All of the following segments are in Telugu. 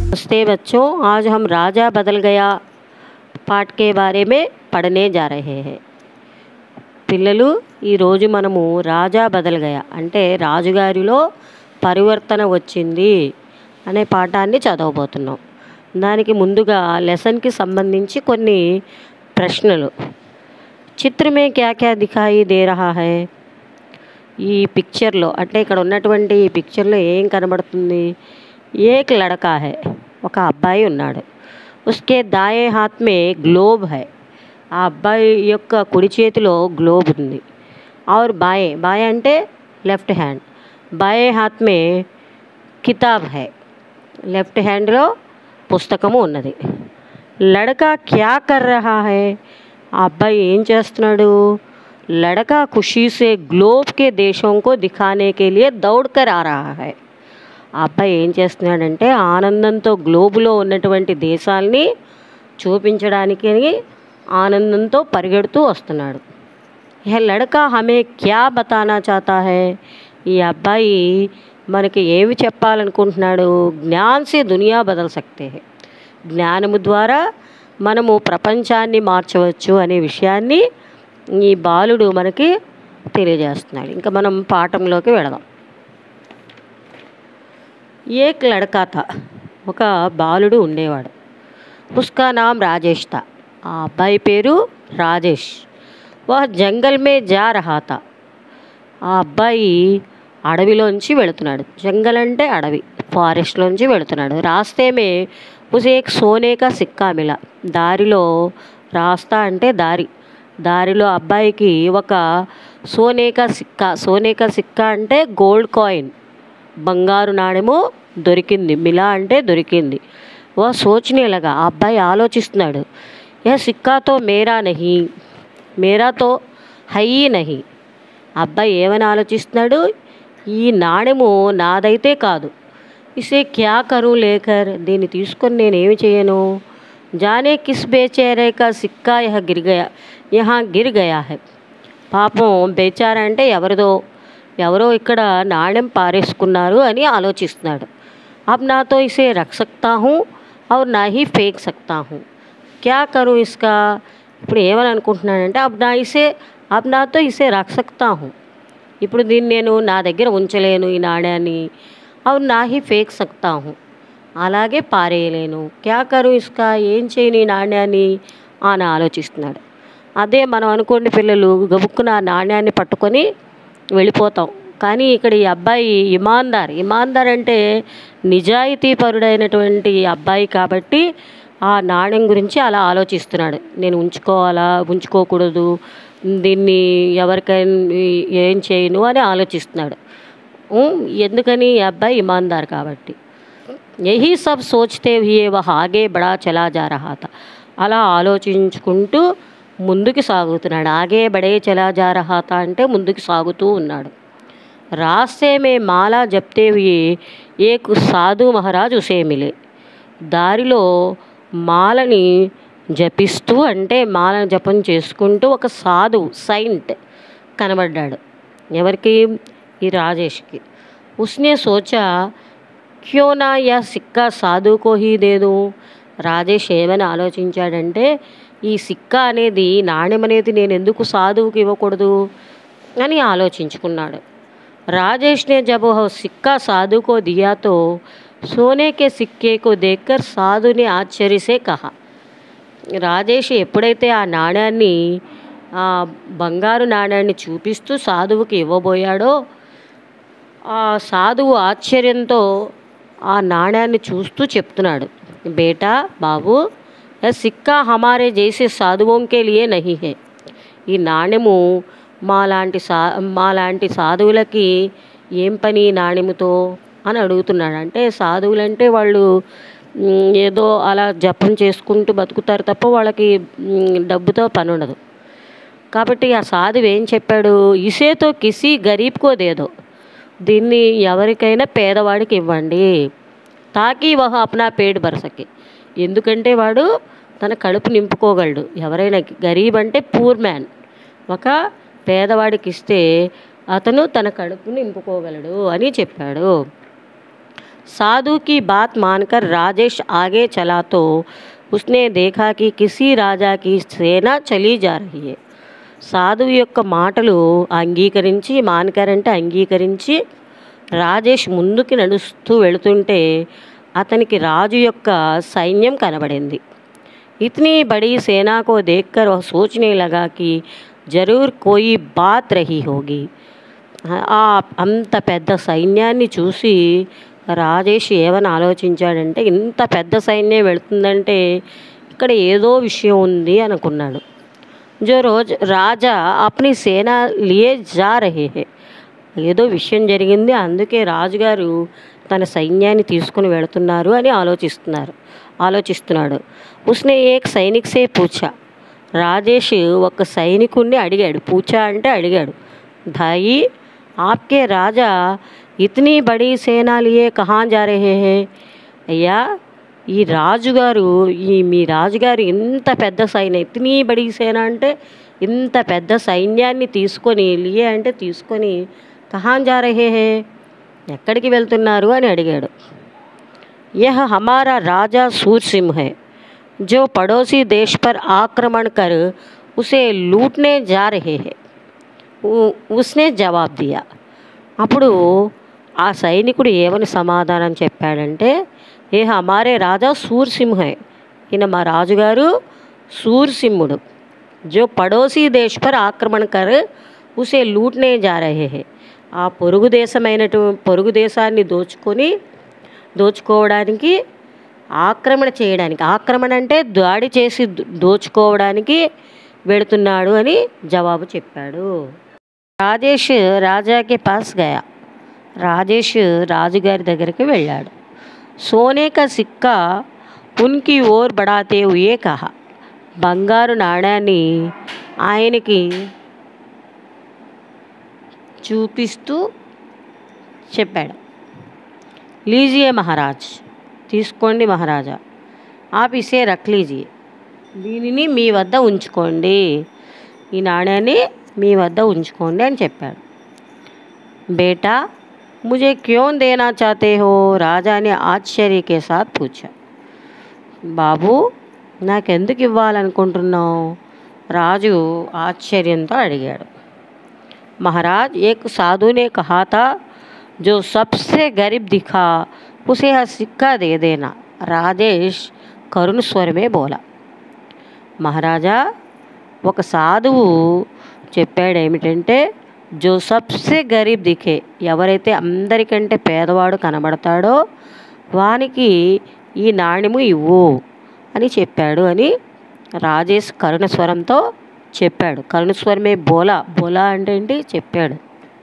नमस्ते बच्चों आज हम राजा बदल गया పాఠ్ కే బారే మే పడనే జా రహే హే పిల్లలు ఈరోజు మనము రాజా బదల్ గయా అంటే రాజుగారిలో పరివర్తన వచ్చింది అనే పాఠాన్ని చదవబోతున్నాం దానికి ముందుగా లెసన్కి సంబంధించి కొన్ని ప్రశ్నలు చిత్రమే క్యా క్యా దిఖాయి దే రహా హై ఈ పిక్చర్లో అంటే ఇక్కడ ఉన్నటువంటి ఈ పిక్చర్లో ఏం కనబడుతుంది ఏక్ లడకా హై ఒక అబ్బాయి ఉన్నాడు ఉస్కే దాయే హాత్ మే గ్లోబ్ హై ఆ అబ్బాయి యొక్క కుడి చేతిలో గ్లోబ్ ఉంది और బాయే బాయే అంటే లెఫ్ట్ హ్యాండ్ బాయే హాత్ మే కితాబ్ హై లెఫ్ట్ హ్యాండ్లో పుస్తకము ఉన్నది లడకా క్యా కర్ రహా హై ఆ అబ్బాయి ఏం చేస్తున్నాడు लड़का खुशी से ग्लोब के देशों को दिखाने के लिए दौड़ कर आ रहा है ఆ అబ్బాయి ఏం చేస్తున్నాడంటే ఆనందంతో గ్లోబులో ఉన్నటువంటి దేశాల్ని చూపించడానికి ఆనందంతో పరిగెడుతూ వస్తున్నాడు యह లడకా హమే క్యా బతానా చాతా హై ఈ అబ్బాయి మనకి ఏమి చెప్పాలనుకుంటున్నాడు జ్ఞాన్ సే దునియా బదల్ సక్తే హై జ్ఞానము ద్వారా మనము ప్రపంచాన్ని మార్చవచ్చు అనే విషయాన్ని ఈ బాలుడు మనకి తెలియజేస్తున్నాడు ఇంకా మనం పాఠంలోకి వెళదాం ఏక్ లడకా థా ఒక బాలుడు ఉండేవాడు ఉస్కా నామ్ రాజేష్ థా ఆ అబ్బాయి పేరు రాజేష్ వహ జంగల్ మే జా రహా థా ఆ అబ్బాయి అడవిలోంచి వెళుతున్నాడు జంగల్ అంటే అడవి ఫారెస్ట్లోంచి వెళుతున్నాడు రాస్తే మే ఉసే ఏక్ సోనే కా సిక్కా మిలా దారిలో రాస్తా అంటే దారి దారిలో అబ్బాయికి ఒక సోనేకా సిక్కా సోనేకా సిక్కా అంటే గోల్డ్ కాయిన్ బంగారు నాణెము దొరికింది మిలా అంటే దొరికింది ఓ సోచనేలాగా ఆ అబ్బాయి ఆలోచిస్తున్నాడు ఏ సిక్కాతో మేరా నహి మేరాతో హై నహి అబ్బాయి ఏమని ఆలోచిస్తున్నాడు ఈ నాణెము నాదైతే కాదు ఇసే క్యా కరు లేకర్ దీన్ని తీసుకొని నేను ఏమి చేయను జానే కిస్ బేచేరే కా సిక్కా యహ గిర్ గయా యహా గిర్ గయా హై పాపం బేచారా అంటే ఎవరిదో ఎవరో ఇక్కడ నాణ్యం పారేసుకున్నారు అని ఆలోచిస్తున్నాడు అబ్ నాతో ఇసే రఖ్ సక్తా హూ और నా హీ ఫేక్ సక్తా హూ క్యా కరు ఇస్కా ఇప్పుడు ఏమని అనుకుంటున్నానంటే అబ్ నా ఇసే అబ్ నాతో ఇసే రఖ్ సక్తా హూ ఇప్పుడు దీన్ని నేను నా దగ్గర ఉంచలేను ఈ నాణ్యాన్ని అవును నా హీ ఫేక్ సక్తా హూ అలాగే పారేయలేను క్యా కరు ఇస్కా ఏం చేయను ఈ నాణ్యాన్ని అని ఆలోచిస్తున్నాడు అదే మనం అనుకోండి పిల్లలు గబుక్కున ఆ నాణ్యాన్ని పట్టుకొని వెళ్ళిపోతాం కానీ ఇక్కడ ఈ అబ్బాయి ఇమాందార్ ఇమాందార్ అంటే నిజాయితీ పరుడైనటువంటి అబ్బాయి కాబట్టి ఆ నాణ్యం గురించి అలా ఆలోచిస్తున్నాడు నేను ఉంచుకోవాలా ఉంచుకోకూడదు దీన్ని ఎవరికైనా ఏం చేయను అని ఆలోచిస్తున్నాడు ఉమ్, ఎందుకని ఈ అబ్బాయి ఇమాందార్ కాబట్టి యహీ సబ్ సోచ్తే హుయే వహ ఆగే బడా చలా జా రహా థా అలా ఆలోచించుకుంటూ ముందుకు సాగుతున్నాడు ఆగే బడే చలా జా రహా థా అంటే ముందుకు సాగుతూ ఉన్నాడు రాస్తే మే మాలా జప్తే హుయే ఏక్ సాధు మహారాజ్ ఉసే మిలే దారిలో మాలని జపిస్తూ అంటే మాల జపం చేసుకుంటూ ఒక సాధు సైంట్ కనబడ్డాడు ఎవరికి ఈ రాజేష్కి ఉస్నే సోచా క్యో నా యా సిక్కా సాధుకో హీ దేదు రాజేష్ ఏమని ఆలోచించాడంటే ఈ సిక్కా అనేది నాణ్యం అనేది నేను ఎందుకు సాధువుకి ఇవ్వకూడదు అని ఆలోచించుకున్నాడు राजेश ने जब वह सिक्का साधु को दिया तो सोने के सिक्के को देखकर साधु ने आश्चर्य से कहा రాజేష్ ఎప్పుడైతే ఆ నాణ్యాన్ని ఆ బంగారు నాణ్యాన్ని చూపిస్తూ సాధువుకి ఇవ్వబోయాడో ఆ సాధువు ఆశ్చర్యంతో ఆ నాణ్యాన్ని చూస్తూ చెప్తున్నాడు బేటా బాబు యह సిక్కా హమారే జైసే సాధువోం కే లియే నహీ హై ఈ నాణ్యము మాలాంటి సా మాలాంటి సాధువులకి ఏం పని ఈ నాణ్యముతో అని అడుగుతున్నాడు అంటే సాధువులంటే వాళ్ళు మ్, ఏదో అలా జపం చేసుకుంటూ బతుకుతారు తప్ప వాళ్ళకి మ్, డబ్బుతో పని ఉండదు కాబట్టి ఆ సాధువు ఏం చెప్పాడు ఇసేతో కిసి గరీబ్కో దేదో దీన్ని ఎవరికైనా పేదవాడికి ఇవ్వండి తాకి వహ అప్నా పేడ్ బరసకి ఎందుకంటే వాడు తన కడుపు నింపుకోగలడు ఎవరైనా గరీబ్ అంటే పూర్ మ్యాన్ ఒక పేదవాడికి ఇస్తే అతను తన కడుపు నింపుకోగలడు అని చెప్పాడు साधु की बात मानकर राजेश आगे चला तो उसने देखा कि किसी राजा की सेना चली जा रही है సాధువు యొక్క మాటలు అంగీకరించి మానకరంటే అంగీకరించి రాజేష్ ముందుకి నడుస్తూ వెళుతుంటే అతనికి రాజు యొక్క సైన్యం కనబడింది इतनी बड़ी सेना को देखकर वह सोचने लगा कि जरूर कोई बात रही होगी ఆ అంత పెద్ద సైన్యాన్ని చూసి రాజేష్ ఏమని ఆలోచించాడంటే ఇంత పెద్ద సైన్యం వెళుతుందంటే ఇక్కడ ఏదో విషయం ఉంది అనుకున్నాడు जो रोज రాజా అప్ని సేన లియే జా రహే హే ఏదో విషయం జరిగింది అందుకే రాజుగారు తన సైన్యాన్ని తీసుకుని వెళుతున్నారు అని ఆలోచిస్తున్నారు ఆలోచిస్తున్నాడు ఉస్నే ఏక్ సైనిక్ సే పూచా రాజేష్ ఒక సైనికుణ్ణి అడిగాడు పూచా అంటే అడిగాడు ధాయి ఆప్కే రాజా ఇతనీ బడీ సేనా లియే కహా జా రహే హే అయ్యా ఈ రాజుగారు ఈ మీ రాజుగారు ఇంత పెద్ద సైన్యం ఇతనీ బడి సేన అంటే ఇంత పెద్ద సైన్యాన్ని తీసుకొని లియే అంటే తీసుకొని కహాన్ జా రహే హే ఎక్కడికి వెళ్తున్నారు అని అడిగాడు यह हमारा राजा सूर सिंह है जो पड़ोसी देश पर आक्रमण कर उसे लूटने जा रहे हैं उ- उसने జవాబ్ దియా అప్పుడు ఆ సైనికుడు ఏమని సమాధానం చెప్పాడంటే ఏ హమారే రాజా సూర్సింహే ఈయన మా రాజుగారు సూర్సింహుడు जो పడోసీ దేశ్ పర్ ఆక్రమణ కర్ ఉసే లూట్నే జా రహే హే ఆ పొరుగు దేశమైనటు పొరుగు దేశాన్ని దోచుకొని దోచుకోవడానికి ఆక్రమణ చేయడానికి ఆక్రమణ అంటే దాడి చేసి దో- దోచుకోవడానికి వెళుతున్నాడు అని జవాబు చెప్పాడు రాజేష్ రాజాకి పాస్ గయా రాజేష్ రాజుగారి దగ్గరికి వెళ్ళాడు సోనే కా సిక్కా ఉన్కి ఓర్ బడాతే హుయే కహా బంగారు నాణ్యాన్ని ఆయనకి చూపిస్తూ చెప్పాడు లీజియే మహారాజ్ తీసుకోండి మహారాజా ఆప్ ఇసే రక్ లీజియే దీనిని మీ వద్ద ఉంచుకోండి ఈ నాణ్యాన్ని మీ వద్ద ఉంచుకోండి అని చెప్పాడు బేటా ముझे क्यों देना चाहते हो రాజా ने ఆశ్చర్య के साथ पूछा బాబు నాకెందుకు ఇవ్వాలనుకుంటున్నావు రాజు ఆశ్చర్యంతో అడిగాడు महाराज एक साधु ने कहा था जो सबसे गरीब दिखा उसे यह सिक्का दे देना రాజేష్ కరుణ స్వరమే బోలా మహారాజా ఒక సాధువు చెప్పాడు ఏమిటంటే జో సబ్సే గరీబ్ దిఖే ఎవరైతే అందరికంటే పేదవాడు కనబడతాడో వానికి ఈ నాణ్యము ఇవ్వు అని చెప్పాడు అని రాజేష్ కరుణ స్వరంతో చెప్పాడు కరుణ స్వరమే బోలా బోలా అంటే ఏంటి చెప్పాడు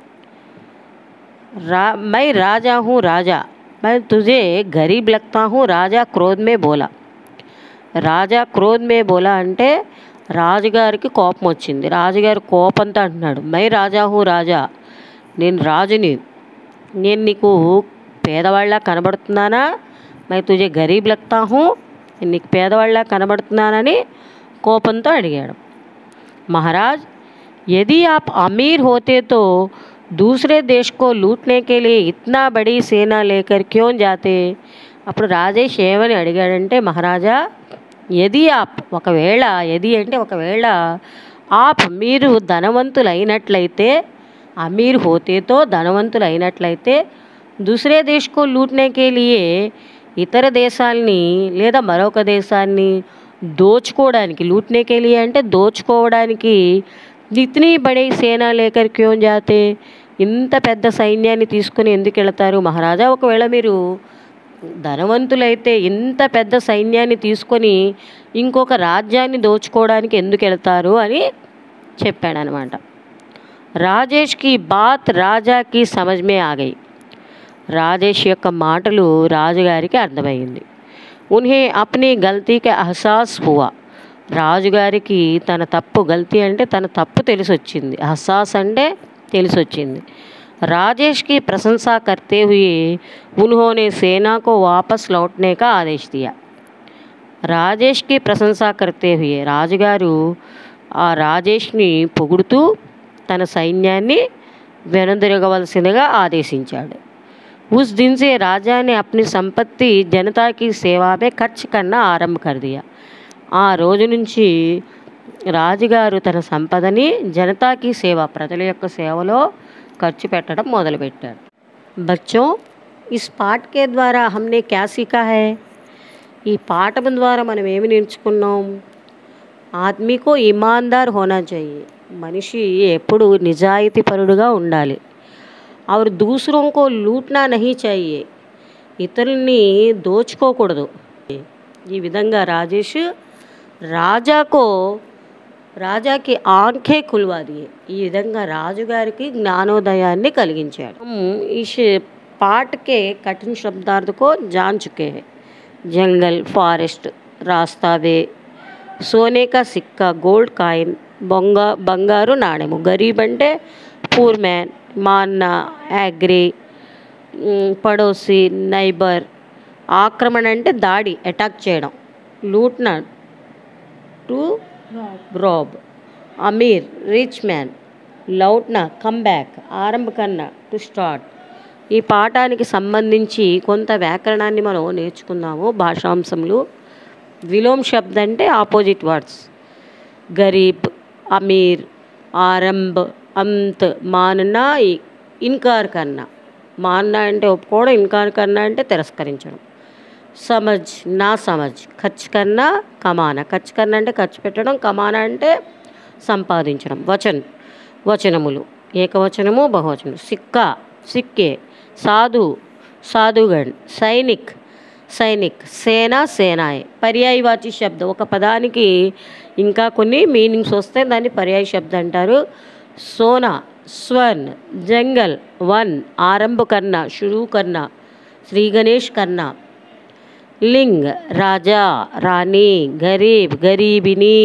రా మై రాజా హూ రాజా मैं तुझे गरीब लगता हूँ రాజా క్రోధ్ మే బోలా రాజా క్రోధ్ మే బోలా అంటే రాజుగారికి కోపం వచ్చింది రాజుగారి కోపంతో అంటున్నాడు మై రాజా హూ రాజా నేను రాజుని నేను నీకు పేదవాళ్ళ కనబడుతున్నానా మై తుజే గరీబ్ లగ్తా హూ నేను నీకు పేదవాళ్ళ కనబడుతున్నానని కోపంతో అడిగాడు महाराज यदि आप अमीर होते तो दूसरे देश को लूटने के लिए इतना बड़ी सेना लेकर क्यों जाते అప్పుడు రాజేష్ ఏమని అడిగాడంటే మహారాజా ఎది ఆప్ ఒకవేళ ఎది అంటే ఒకవేళ ఆప్ మీరు ధనవంతులు అయినట్లయితే అమీర్ హోతేతో ధనవంతులు అయినట్లయితే దూసరే దేశ్కో లూట్నేకే లియే ఇతర దేశాల్ని లేదా మరొక దేశాన్ని దోచుకోవడానికి లూట్నేకే లియే అంటే దోచుకోవడానికి ఇతనీ బడే సేనా లేకర్ క్యోం జాతే ఇంత పెద్ద సైన్యాన్ని తీసుకుని ఎందుకు వెళతారు మహారాజా ఒకవేళ మీరు ధనవంతులైతే ఇంత పెద్ద సైన్యాన్ని తీసుకొని ఇంకొక రాజ్యాన్ని దోచుకోవడానికి ఎందుకు వెళ్తారు అని చెప్పాడనమాట రాజేష్కి బాత్ రాజాకి సమజ్మే ఆగాయి రాజేష్ యొక్క మాటలు రాజుగారికి అర్థమైంది ఉన్హే అప్ని గల్తీకి అహసాస్ హువా రాజుగారికి తన తప్పు గల్తీ అంటే తన తప్పు తెలిసొచ్చింది అహసాస్ అంటే తెలిసొచ్చింది राजेश की प्रशंसा करते हुए उन्होंने सेना को वापस लौटने का आदेश दिया రాజేష్కి ప్రశంసా కర్తే హుయే రాజుగారు ఆ రాజేష్ని పొగుడుతూ తన సైన్యాన్ని వెనుదిరగవలసిందిగా ఆదేశించాడు उस दिन से राजा ने अपनी संपत्ति जनता की सेवा में ఖర్చు కన్నా ఆరంభ कर दिया ఆ రోజు నుంచి రాజుగారు తన సంపదని జనతాకి సేవ ప్రజల యొక్క సేవలో ఖర్చు పెట్టడం మొదలుపెట్టాడు బచ్చోं इस पाठ के द्वारा हमने क्या सीखा है ఈ పాఠం ద్వారా మనం ఏమి నేర్చుకున్నాం ఆద్మీకో ఇమాందార్ హోనా చెయ్యి మనిషి ఎప్పుడు నిజాయితీపరుడుగా ఉండాలి और दूसरों को लूटना नहीं चाहिए ఇతరుల్ని దోచుకోకూడదు ఈ విధంగా రాజేష్ రాజాకో రాజాకి ఆంఖే खुलवा ఈ విధంగా రాజుగారికి జ్ఞానోదయాన్ని కలిగించాడు हम इस पाठ के कठिन शब्दार्थ को जान चुके हैं जंगल फॉरेस्ट रास्ता वे సోనే కా సిక్కా గోల్డ్ కాయిన్ బొంగ బంగారు నాణెము గరీబ్ అంటే పూర్ మ్యాన్ మా అన్న యాగ్రీ మ్, పడోసి నైబర్ ఆక్రమణ అంటే దాడి అటాక్ చేయడం లూట్నా టు రాబ్ అమీర్ రిచ్ మ్యాన్ లౌట్నా కమ్ బ్యాక్ ఆరంభ కన్నా టు స్టార్ట్ ఈ పాఠానికి సంబంధించి కొంత వ్యాకరణాన్ని మనం నేర్చుకుందాము భాషాంశములు విలోమ్ శబ్ద్ అంటే ఆపోజిట్ వర్డ్స్ గరీబ్ అమీర్ ఆరంభ్ అంత్ మాననా ఇ- ఇన్కార్ కన్నా మాన్నా అంటే ఒప్పుకోవడం ఇన్కార్ కన్నా అంటే తిరస్కరించడం సమజ్ నా సమజ్ ఖర్చు కన్నా కమాన ఖర్చు కన్నా అంటే ఖర్చు పెట్టడం కమాన అంటే సంపాదించడం వచన్ వచనములు ఏకవచనము బహువచనం సిక్కా సిక్కే సాధు సాధుగణ్ సైనిక్ సైనిక్ సేన సేనాయ్ పర్యాయవాచి శబ్దం ఒక పదానికి ఇంకా కొన్ని మీనింగ్స్ వస్తే దాన్ని పర్యాయ శబ్దం అంటారు సోనా స్వర్న్ జంగల్ వన్ ఆరంభ కన్నా షురూ కన్నా శ్రీ గణేష్ కన్నా లింగ్ రాజా రాణి గరీబ్ గరీబిని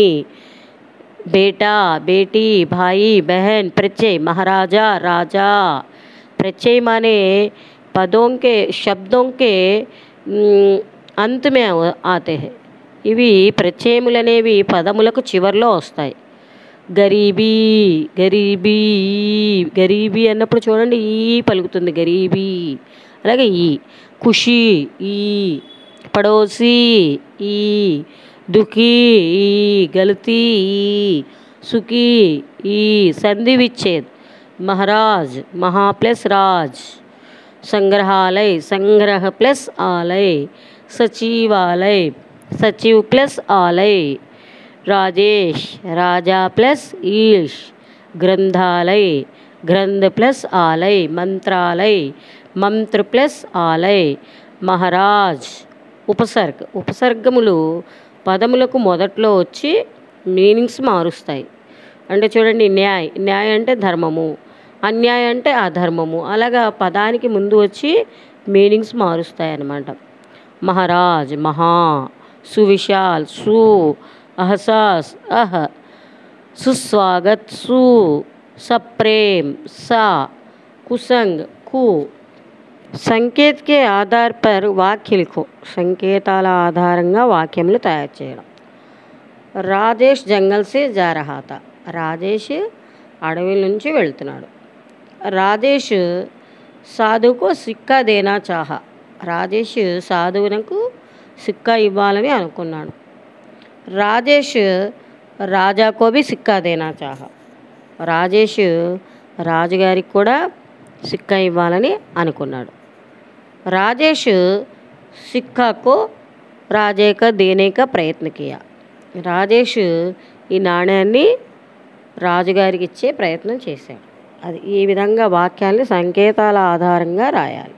बेटा बेटी भाई बहन प्रत्यय महाराजा राजा प्रत्यय माने पदों के शब्दों के మ్, अंत में आ- आते हैं ఇవి ప్రత్యయములు అనేవి పదములకు చివర్లో వస్తాయి గరీబీ గరీబీ గరీబీ అన్నప్పుడు చూడండి ఈ పలుకుతుంది గరీబీ అలాగే ఈ ఖుషి ఈ పడోసి ఈ దుఃఖీ ఈ గలతీ ఈ సుఖీ ఈ సంధి విచ్ఛేద్ మహారాజ్ మహా ప్లస్ రాజ్ संग्रहालय संग्रह प्लस आलय सचिवालय सचिव प्लस आलय राजेश राजा प्लस ईश ग्रंथालय ग्रंथ प्लस आलय मंत्रालय मंत्र प्लस आलय మహారాజ్ ఉపసర్గ ఉపసర్గములు పదములకు మొదట్లో వచ్చి మీనింగ్స్ మారుస్తాయి అంటే చూడండి న్యాయ్ న్యాయ అంటే ధర్మము అన్యాయం అంటే అధర్మము అలాగా పదానికి ముందు వచ్చి మీనింగ్స్ మారుస్తాయి అన్నమాట మహారాజ్ మహా సువిశాల్ సు అహసాస్ అహ सुस्वागत सु सप्रेम सा कुसंग कु సంకేత్ కే ఆధార్ పర్ వాక్య లిఖో సంకేతాల ఆధారంగా వాక్యములు తయారు చేయడం రాజేష్ జంగల్ సే జా రహా థా రాజేష్ అడవి నుంచి వెళ్తున్నాడు రాజేష్ సాధువుకు సిక్కా దేనా చాహ రాజేష్ సాధువునకు సిక్కా ఇవ్వాలని అనుకున్నాడు రాజేష్ రాజాకో బి సిక్కా దేనా చాహ రాజేష్ రాజుగారికి కూడా సిక్కా ఇవ్వాలని అనుకున్నాడు రాజేష్ సిక్కాకు రాజేక దేనేక ప్రయత్న కియా రాజేష్ ఈ నాణ్యాన్ని రాజుగారికి ఇచ్చే ప్రయత్నం చేశాడు అది ఈ విధంగా వాక్యాన్ని సంకేతాల ఆధారంగా రాయాలి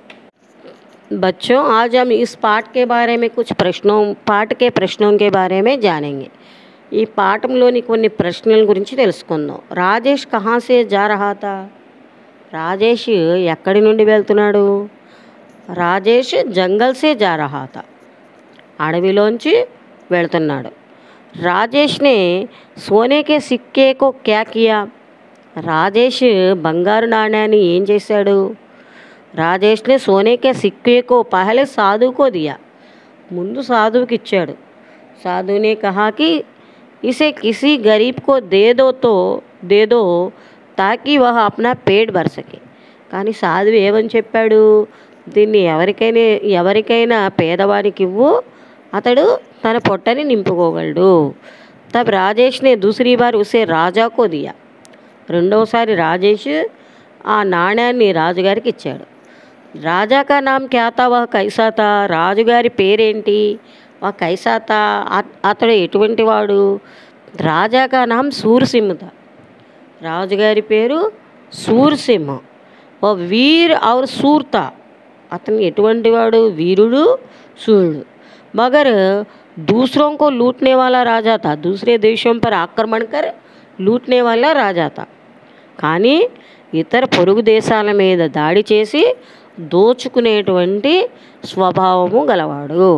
बच्चों आज हम इस पाठ के बारे में कुछ प्रश्नों पाठ के प्रश्नों के बारे में जानेंगे ఈ పాఠంలోని కొన్ని ప్రశ్నల గురించి తెలుసుకుందాం రాజేష్ కహాసే జా రహా తా రాజేష్ ఎక్కడి నుండి వెళ్తున్నాడు రాజేష్ జంగల్ సే జా రహా తా అడవిలోంచి వెళ్తున్నాడు రాజేష్నే సోనేకే సిక్కేకో క్యా కియా రాజేష్ బంగారు నాణ్యాన్ని ఏం చేశాడు రాజేష్నే సోనేకే సిక్కేకో పహలే సాధువుకో దియా ముందు సాధువుకి ఇచ్చాడు సాధువునే కహాకి इसे किसी गरीब को दे दो तो दे दो ताकि वह अपना पेट भर सके కానీ సాధువు ఏమని చెప్పాడు దీన్ని ఎవరికైనా ఎవరికైనా పేదవానికి ఇవ్వు అతడు తన పొట్టని నింపుకోగలడు తబ్ రాజేష్ నే దూసరీ బార్ ఉసే రాజాకో దియా రెండవసారి రాజేష్ ఆ నాణ్యాన్ని రాజుగారికి ఇచ్చాడు రాజా కా నామ్ క్యా తా వహ కైసా తా రాజుగారి పేరేంటి వా కైసా తా అత- అతడు ఎటువంటి వాడు రాజా కా నామ్ సూర్సింహ్ తా రాజుగారి పేరు సూర్సింహ ఓ వీర్ ఔర్ సూర్త అతను ఎటువంటి వాడు వీరుడు సూర్యుడు मगर दूसरों को लूटने वाला राजा था दूसरे देशों पर आक्रमण कर లూట్నే వల్ల రాజా था కానీ ఇతర పొరుగు దేశాల మీద దాడి చేసి దోచుకునేటువంటి స్వభావము గలవాడు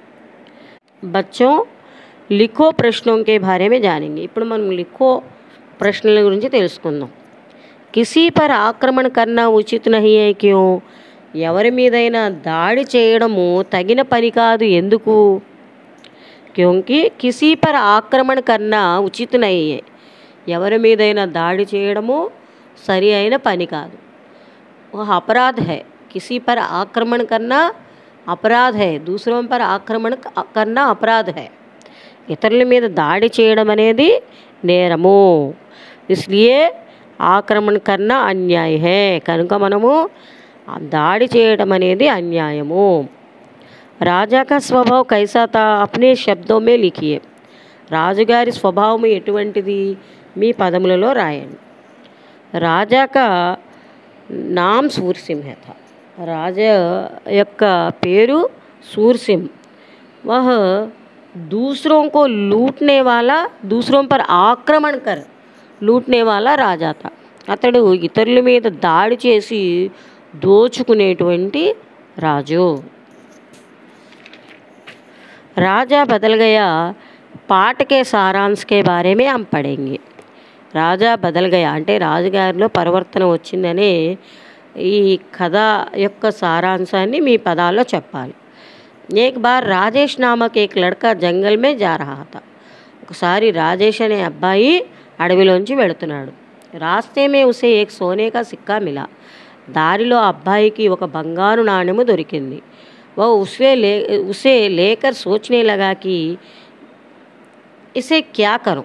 బచ్చోं లిఖో ప్రశ్నోं के बारे में जानेंगे ఇప్పుడు మనం లిఖో ప్రశ్నల గురించి తెలుసుకుందాం కిసీ పర్ ఆక్రమణ కన్నా ఉచిత నహి హై క్యూ ఎవరి మీదైనా దాడి చేయడము తగిన పని కాదు ఎందుకు క్యోంకి కిసీ పర్ ఆక్రమణ కన్నా ఉచిత నహి హై ఎవరి మీదైనా దాడి చేయడము సరి అయిన పని కాదు वह अपराध है किसी पर आक्रमण करना अपराध है दूसरों पर आक्रमण क- करना अपराध है ఇతరుల మీద దాడి చేయడం అనేది నేరము ఇస్లియే ఆక్రమణ కన్నా అన్యాయ హే కనుక మనము ఆ దాడి చేయడం అనేది అన్యాయము రాజా కా స్వభావ్ కైసా తా అప్నే శబ్దో మే లిఖియే రాజుగారి స్వభావం ఎటువంటిది మీ పదములలో రాయండి రాజా కా నామ్ సూర్సింహ था రాజా యొక్క పేరు సూర్సింహ్ वह दूसरों को लूटने वाला दूसरों पर ఆక్రమణ కర్ లూట్నే వాలా రాజా था అతడు ఇతరుల మీద దాడి చేసి దోచుకునేటువంటి రాజు राजा बदल गया पाठ के सारांश के बारे में हम पढ़ेंगे రాజా బదల్ గయా అంటే రాజుగారిలో పరివర్తన వచ్చిందనే ఈ కథ యొక్క సారాంశాన్ని మీ పదాల్లో చెప్పాలి ఏక్ బార్ రాజేష్ నామక్ ఏక్ లడ్కా జంగల్ మే జా రహా థా ఒకసారి రాజేష్ అనే అబ్బాయి అడవిలోంచి వెళుతున్నాడు రాస్తే మే ఉసే ఏక్ సోనే కా సిక్కా మిలా దారిలో ఆ అబ్బాయికి ఒక బంగారు నాణెము దొరికింది वो उसे ले उसे लेकर सोचने लगा कि इसे क्या करूं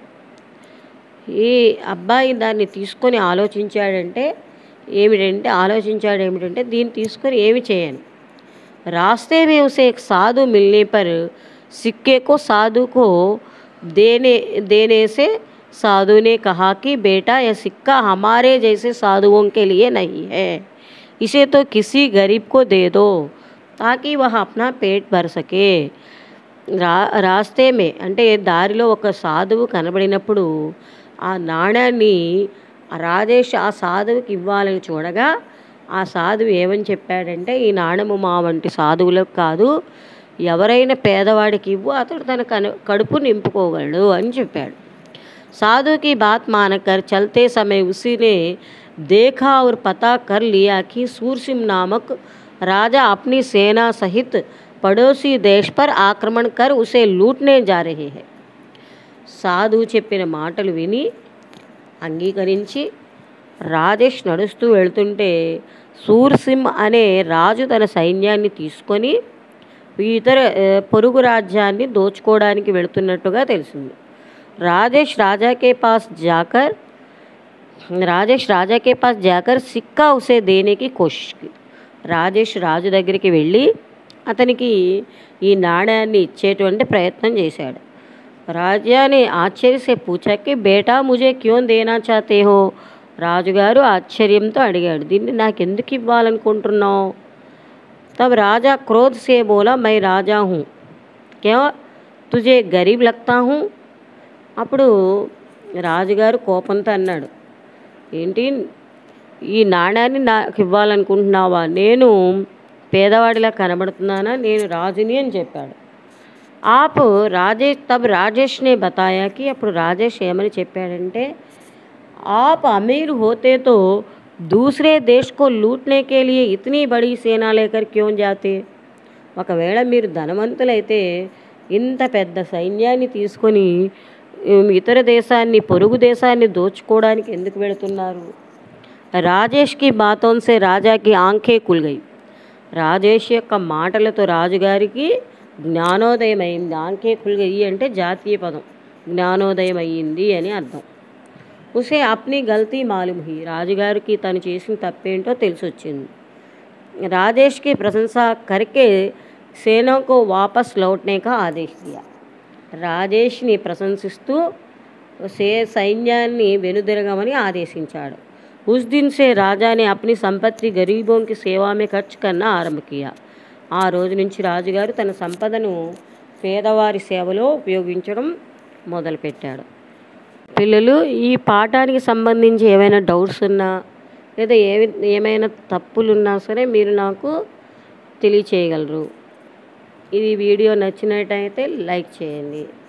ఈ అబ్బాయి దాన్ని తీసుకొని ఆలోచించాడంటే ఏమిటంటే ఆలోచించాడు ఏమిటంటే దీన్ని తీసుకొని ఏమి చేయను रास्ते में उसे एक साधु मिलने पर सिक्के को साधु को देने देने से साधु ने कहा कि बेटा यह सिक्का हमारे जैसे साधुओं के लिए नहीं है इसे तो किसी गरीब को दे दो ताकि वह अपना पेट भर सके రా రాస్తే మే అంటే దారిలో ఒక సాధువు కనబడినప్పుడు ఆ నాణ్యాన్ని ఆ రాజేష్ ఆ సాధువుకి ఇవ్వాలని చూడగా ఆ సాధువు ఏమని చెప్పాడంటే ఈ నాణెము మా వంటి సాధువులకు కాదు ఎవరైనా పేదవాడికి ఇవ్వు అతడు తన కను కడుపు నింపుకోగలడు అని చెప్పాడు साधु की बात मानकर चलते समय उसी ने देखा और पता कर लिया कि सूरसिम नामक राजा अपनी सेना सहित पड़ोसी देश पर आक्रमण कर उसे लूटने जा रहे हैं సాధువు చెప్పిన మాటలు విని అంగీకరించి రాజేష్ నడుస్తూ వెళ్తుంటే సూర్సింహ్ అనే రాజు తన సైన్యాన్ని తీసుకొని ఇతర ఆ, పొరుగు రాజ్యాన్ని దోచుకోవడానికి వెళుతున్నట్టుగా తెలిసింది राजेश राजा के पास जाकर రాజేష్ రాజా కే పాస్ జాకర్ సిక్కా ఉసే దేనేకి కోషిష్ కి రాజేష్ రాజు దగ్గరికి వెళ్ళి అతనికి ఈ నాణ్యాన్ని ఇచ్చేటువంటి ప్రయత్నం చేశాడు రాజాని ఆశ్చర్యసే పూచాకి బేటా ముజే క్యోం దేనా చాతే హో రాజుగారు ఆశ్చర్యంతో అడిగాడు దీన్ని నాకు ఎందుకు ఇవ్వాలనుకుంటున్నావు तब राजा क्रोध से बोला मैं राजा हूँ क्या तुझे गरीब लगता हूँ అప్పుడు రాజుగారు కోపంతో అన్నాడు ఏంటి ఈ నాణ్యాన్ని నాకు ఇవ్వాలనుకుంటున్నావా నేను పేదవాడిలా కనబడుతున్నానా నేను రాజుని అని చెప్పాడు ఆప్ రాజేష్ తబ్ రాజేష్ నే బతాయాకి అప్పుడు రాజేష్ ఏమని చెప్పాడంటే आप अमीर होते तो दूसरे देश को लूटने के लिए इतनी बड़ी सेना लेकर क्यों जाते ఒకవేళ మీరు ధనవంతులైతే ఇంత పెద్ద సైన్యాన్ని తీసుకొని ఉమ్, ఇతర దేశాన్ని పొరుగు దేశాన్ని దోచుకోవడానికి ఎందుకు వెళుతున్నారు రాజేష్ కి బాతోన్ సే రాజాకి ఆంఖే కుల్ గయి రాజేష్ యొక్క మాటలతో రాజుగారికి జ్ఞానోదయం అయింది ఆంఖే కుల్ గయి అంటే జాతీయ పదం జ్ఞానోదయం అయ్యింది అని అర్థం ఉసే అప్ని గల్తీ మాలూమ్ హీ రాజుగారికి తను చేసిన తప్పేంటో తెలిసి వచ్చింది राजेश की प्रशंसा करके सेना को वापस लौटने का आदेश दिया రాజేష్ని ప్రశంసిస్తూ సే సైన్యాన్ని వెనుదిరగమని ఆదేశించాడు ఉస్ దిన్ సే రాజానే అప్ని సంపత్తి గరీబోంకి సేవామే ఖర్చు కన్నా ఆరంభ కియా ఆ రోజు నుంచి రాజుగారు తన సంపదను పేదవారి సేవలో ఉపయోగించడం మొదలుపెట్టాడు పిల్లలు ఈ పాఠానికి సంబంధించి ఏమైనా డౌట్స్ ఉన్నా లేదా ఏ ఏమైనా తప్పులున్నా సరే మీరు నాకు తెలియచేయగలరు ఇది వీడియో నచ్చినట్టయితే లైక్ చేయండి